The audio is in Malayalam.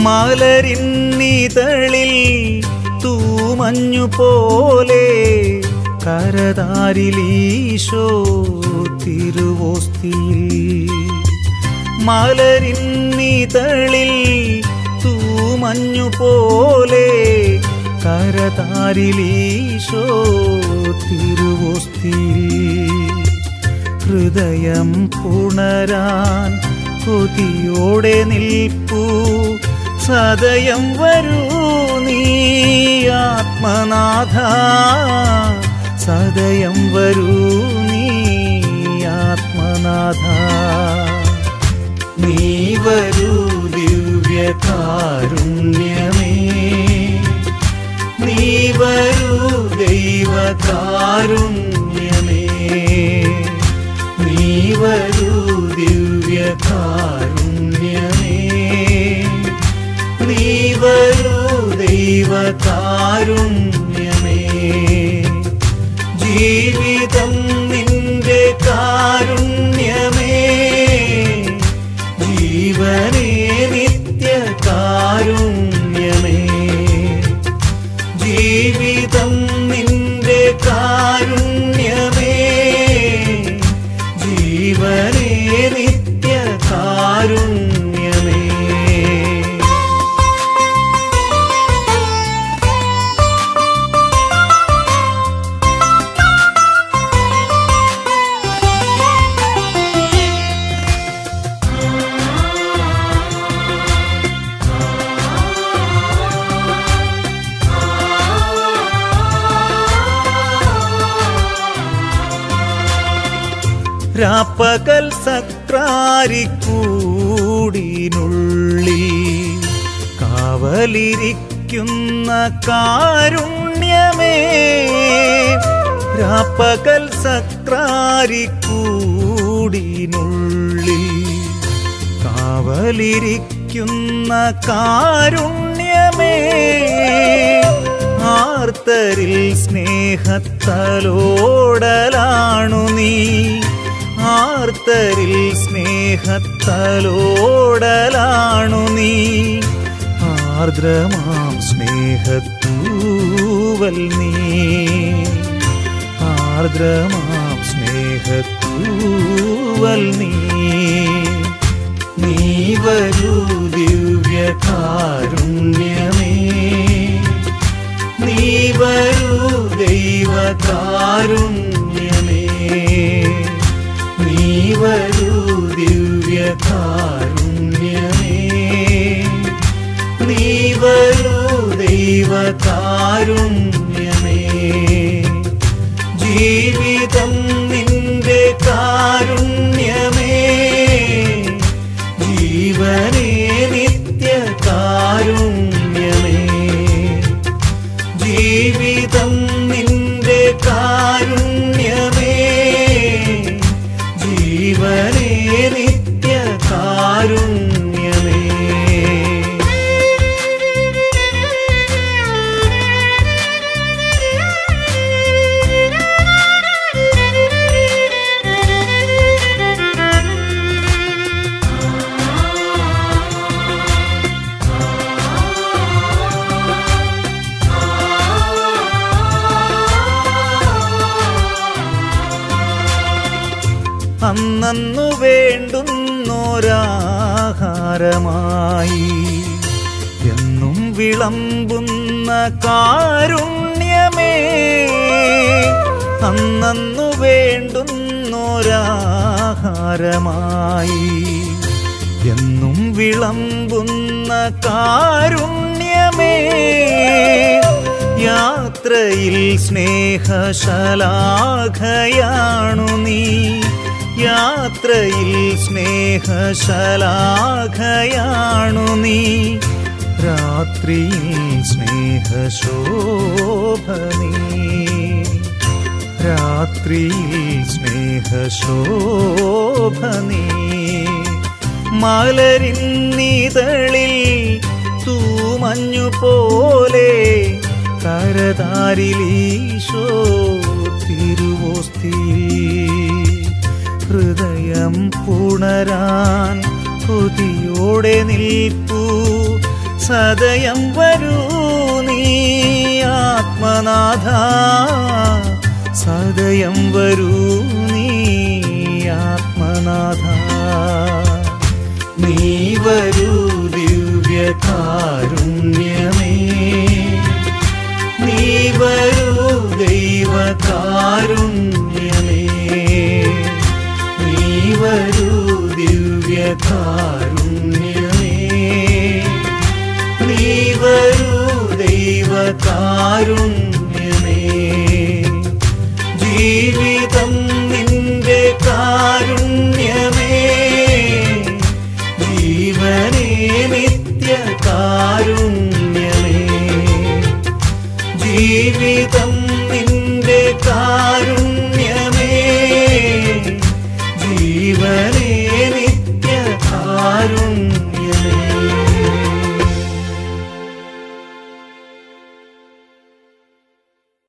മലരിന്നിതളിൽ തൂമഞ്ഞു പോലെ കരതാരിലീശോ തിരുവോസ്തിയിൽ മലരിന്നിതളിൽ തൂമഞ്ഞു പോലെ കരതാരിലീശോ തിരുവോസ്തിയിൽ ഹൃദയം പുണരാൻ കൊതിയോടെ നിൽപ്പൂ സദയം വരൂ നീ ആത്മനാഥ സദയം വരൂ നീ ആത്മനാഥ നീ വരൂ ദിവ്യകാരുണ്യമേ നീ വരൂ ദൈവകാരുണ്യമേ നീ വരൂ ദിവ്യകാരുണ്യമേ നീ വരൂ ദൈവകാരുണ്യമേ ജീവിതം നിന്റെ കാരുണ്യമേ ജീവനേ നിത്യ കാരുണ്യമേ ജീവിതം നിന്റെ കാരുണ്യമേ ജീവനേ നിത്യ കാരുണ്യമേ രാപ്പകൽ സക്രാരിക്കൂടിനുള്ളിൽ കാവലിരിക്കുന്ന കാരുണ്യമേ രാപ്പകൽ സക്രാരിക്കൂടിനുള്ളിൽ കാവലിരിക്കുന്ന കാരുണ്യമേ ആർത്തരിൽ സ്നേഹത്തലോടലാണു നീ ആർത്തരിൽ സ്നേഹത്തലോടലാണു നീ ആർദ്രമാം സ്നേഹത്തൂവൽ നീ ആർദ്രമാം സ്നേഹത്തൂവൽ നീ നീ വരൂ ദിവ്യകാരുണ്യമേ നീ വരൂ ദൈവകാരുണ്യമേ നീ വരൂ ദിവ്യകാരുണ്യമേ നീ വരൂ ദൈവകാരുണ്യമേ ജീവിതം നിന്റെ കാരുണ്യമേ ജീവനേ നിത്യ കാരുണ്യമേ ജീവിതം നിന്റെ കാരുണ്യമേ ജീവനേ നിത്യ കാരുണ്യമേ അന്നു വേണ്ടുന്നൊരാഹാരമായി എന്നും വിളമ്പുന്ന കാരുണ്യമേ അന്നു വേണ്ടുന്നൊരാഹാരമായി എന്നും വിളമ്പുന്ന കാരുണ്യമേ യാത്രയിൽ സ്നേഹശലാഖയാണു നീ യാത്രയിൽ സ്നേഹശലാഖയാണു നീ രാത്രിയിൽ സ്നേഹശോഭ നീ രാത്രിയിൽ സ്നേഹശോഭ നീ മലരിന്നിതളിൽ തൂമഞ്ഞു പോലെ കരതാരിലീശോ തിരുവോസ്തിയിൽ ഹൃദയം പുണരാൻ കൊതിയോടെ നിൽപ്പൂ സദയം വരൂ നീ ആത്മനാഥ സദയം വരൂ നീ ആത്മനാഥ നീ വരൂ ദിവ്യകാരുണ്യമേ നീ വരൂ ദൈവകാരുണ്യമേ നീ വരൂ ദിവ്യകാരുണ്യമേ നീ വരൂ ദൈവകാരുണ്യമേ